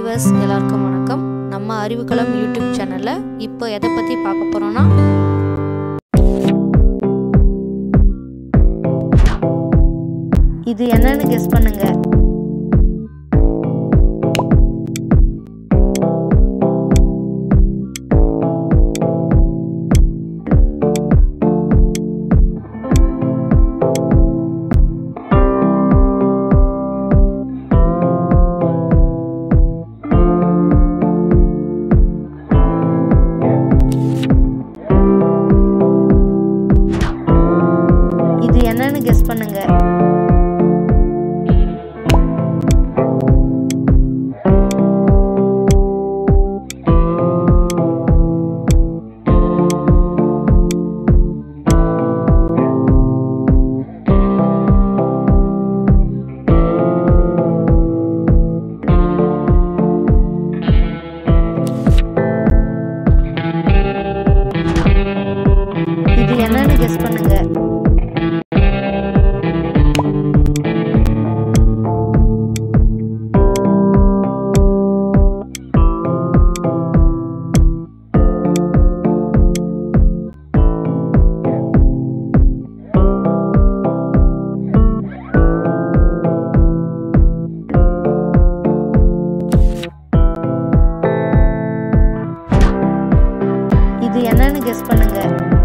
viewers எல்லாருக்கும் வணக்கம் நம்ம அறிவுக்களம் யூடியூப் சேனலில் இப்போ எதை பற்றி பார்க்க போகிறோன்னா இது என்னன்னு கெஸ் பண்ணுங்க இது என்னன்னு கெஸ் பண்ணுங்க இது என்னன்னு கெஸ் பண்ணுங்க இது என்னன்னு கெஸ் பண்ணுங்க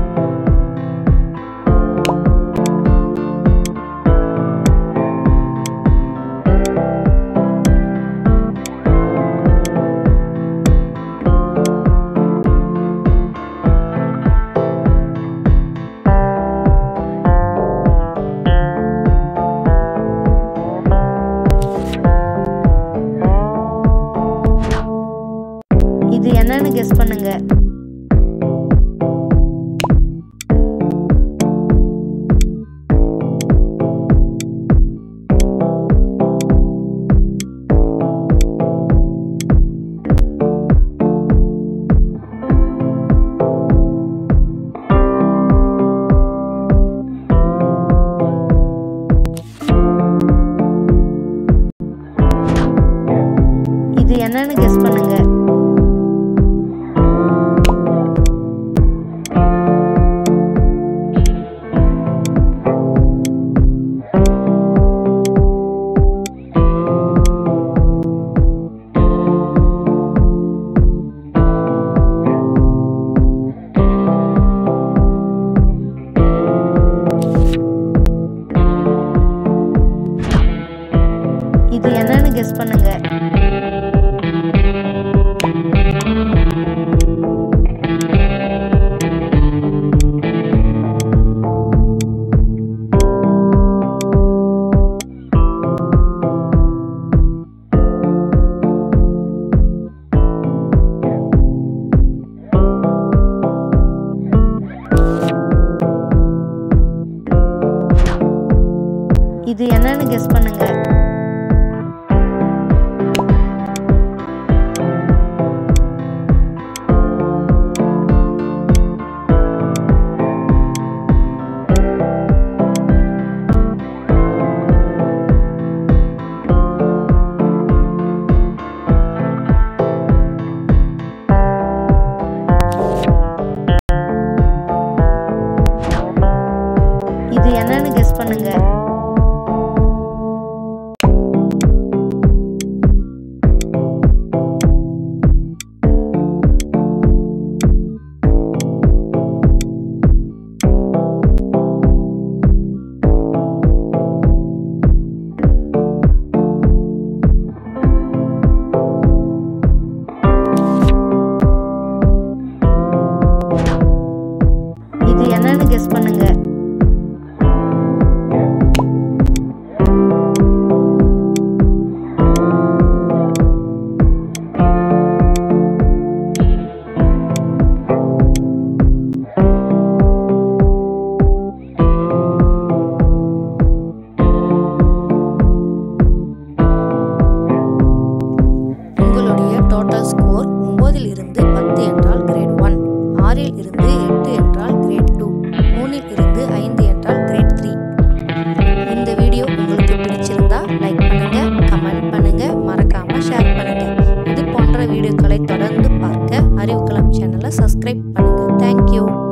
இது என்னன்னு கெஸ் பண்ணுங்க இது என்னன்னு கெஸ் பண்ணுங்க இது என்னன்னு கெஸ் பண்ணுங்க இது என்னன்னு கெஸ் பண்ணுங்க இது என்னன்னு கெஸ் பண்ணுங்க இது என்னன்னு கெஸ் பண்ணுங்க உங்களுடைய டோட்டல் ஸ்கோர் ஒன்பதில் இருந்து பத்து என்றால் கிரேட் ஒன் ஆறில் இருந்து எட்டு என்றால் கிரேட் டூ மூணில் இருந்து ஐந்து என்றால் கிரேட் த்ரீ இந்த வீடியோ உங்களுக்கு பிடிச்சிருந்தா லைக் பண்ணுங்க கமெண்ட் பண்ணுங்க மறக்காம ஷேர் பண்ணுங்க இது அறிவுக்களம் சேனலை சப்ஸ்கிரைப் பண்ணுங்கள் தேங்க்யூ